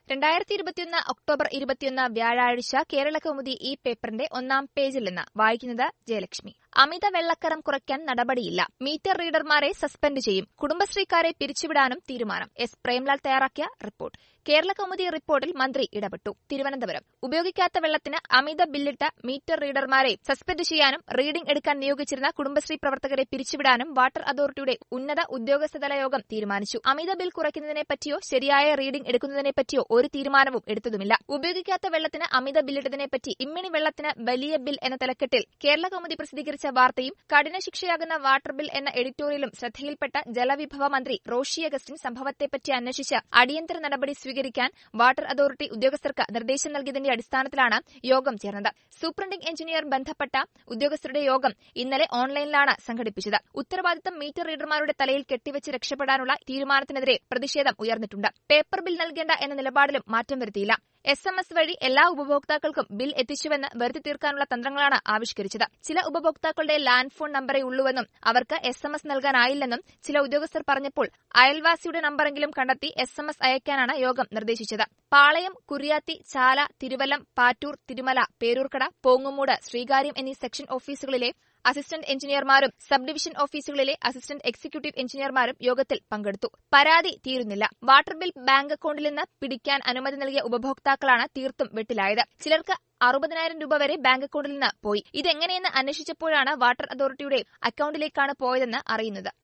രണ്ടായിരത്തി ഇരുപത്തിയൊന്ന് ഒക്ടോബർ ഇരുപത്തിയൊന്ന് വ്യാഴാഴ്ച കേരള കൗമുദി ഈ പേപ്പറിന്റെ ഒന്നാം പേജിൽ നിന്ന് വായിക്കുന്നത് ജയലക്ഷ്മി അമിത വെള്ളക്കരം കുറയ്ക്കാൻ നടപടിയില്ല മീറ്റർ റീഡർമാരെ സസ്പെൻഡ് ചെയ്യും കുടുംബശ്രീക്കാരെ പിരിച്ചുവിടാനും തീരുമാനം എസ് പ്രേംലാൽ തയ്യാറാക്കിയ റിപ്പോർട്ട് കേരള കൗമുദി റിപ്പോർട്ടിൽ മന്ത്രി ഇടപെട്ടു തിരുവനന്തപുരം ഉപയോഗിക്കാത്ത വെള്ളത്തിന് അമിത ബില്ലിട്ട മീറ്റർ റീഡർമാരെ സസ്പെൻഡ് ചെയ്യാനും റീഡിംഗ് എടുക്കാൻ നിയോഗിച്ചിരുന്ന കുടുംബശ്രീ പ്രവർത്തകരെ പിരിച്ചുവിടാനും വാട്ടർ അതോറിറ്റിയുടെ ഉന്നത ഉദ്യോഗസ്ഥതല യോഗം തീരുമാനിച്ചു അമിത ബിൽ കുറയ്ക്കുന്നതിനെ പറ്റിയോ ശരിയായ റീഡിംഗ് എടുക്കുന്നതിനെ പറ്റിയോ ഒരു തീരുമാനവും എടുത്തതുമില്ല ഉപയോഗിക്കാത്ത വെള്ളത്തിന് അമിത ബില്ലിട്ടതിനെപ്പറ്റി ഇമ്മിണി വെള്ളത്തിന് വലിയ ബിൽ എന്ന തലക്കെട്ടിൽ കേരള കൗമുദി പ്രസിദ്ധീകരിച്ച വാർത്തയും കഠിന ശിക്ഷയാകുന്ന വാട്ടർ ബിൽ എന്ന എഡിറ്റോറിയലും ശ്രദ്ധയിൽപ്പെട്ട ജലവിഭവ മന്ത്രി റോഷി അഗസ്റ്റിൻ സംഭവത്തെപ്പറ്റി അന്വേഷിച്ച് അടിയന്തര നടപടി സ്വീകരിക്കാൻ വാട്ടർ അതോറിറ്റി ഉദ്യോഗസ്ഥർക്ക് നിർദ്ദേശം നൽകിയതിന്റെ അടിസ്ഥാനത്തിലാണ് യോഗം ചേർന്നത് സൂപ്രണ്ടിംഗ് എഞ്ചിനീയർ ബന്ധപ്പെട്ട ഉദ്യോഗസ്ഥരുടെ യോഗം ഇന്നലെ ഓൺലൈനിലാണ് സംഘടിപ്പിച്ചത് ഉത്തരവാദിത്തം മീറ്റർ റീഡർമാരുടെ തലയിൽ കെട്ടിവെച്ച് രക്ഷപ്പെടാനുള്ള തീരുമാനത്തിനെതിരെ പ്രതിഷേധം ഉയർന്നിട്ടുണ്ട് പേപ്പർ ബിൽ നൽകേണ്ട എന്ന നിലപാടിലും മാറ്റം വരുത്തിയില്ല എസ് എം എസ് വഴി എല്ലാ ഉപഭോക്താക്കൾക്കും ബിൽ എത്തിച്ചുവെന്ന് വരുത്തി തീർക്കാനുള്ള തന്ത്രങ്ങളാണ് ആവിഷ്കരിച്ചത് ചില ഉപഭോക്താക്കളുടെ ലാൻഡ് ഫോൺ നമ്പറേ ഉള്ളൂവെന്നും അവർക്ക് എസ് എം എസ് നൽകാനായില്ലെന്നും ചില ഉദ്യോഗസ്ഥർ പറഞ്ഞപ്പോൾ അയൽവാസിയുടെ നമ്പറെങ്കിലും കണ്ടെത്തി എസ് എം എസ് അയക്കാനാണ് യോഗം നിർദ്ദേശിച്ചത് പാളയം കുരിയാത്തി ചാല തിരുവല്ലം പാറ്റൂർ തിരുമല പേരൂർക്കട പോങ്ങുമൂട് ശ്രീകാര്യം എന്നീ സെക്ഷൻ ഓഫീസുകളിലെ അസിസ്റ്റന്റ് എഞ്ചിനീയർമാരും സബ് ഡിവിഷൻ ഓഫീസുകളിലെ അസിസ്റ്റന്റ് എക്സിക്യൂട്ടീവ് എഞ്ചിനീയർമാരും യോഗത്തിൽ പങ്കെടുത്തു പരാതി തീരുന്നില്ല വാട്ടർ ബിൽ ബാങ്ക് അക്കൌണ്ടിൽ നിന്ന് പിടിക്കാൻ അനുമതി നൽകിയ ഉപഭോക്താക്കളാണ് തീർത്തും വെട്ടിലായത് ചിലർക്ക് അറുപതിനായിരം രൂപ വരെ ബാങ്ക് അക്കൌണ്ടിൽ നിന്ന് പോയി ഇതെങ്ങനെയെന്ന് അന്വേഷിച്ചപ്പോഴാണ് വാട്ടർ അതോറിറ്റിയുടെ അക്കൌണ്ടിലേക്കാണ് പോയതെന്ന് അറിയുന്നത്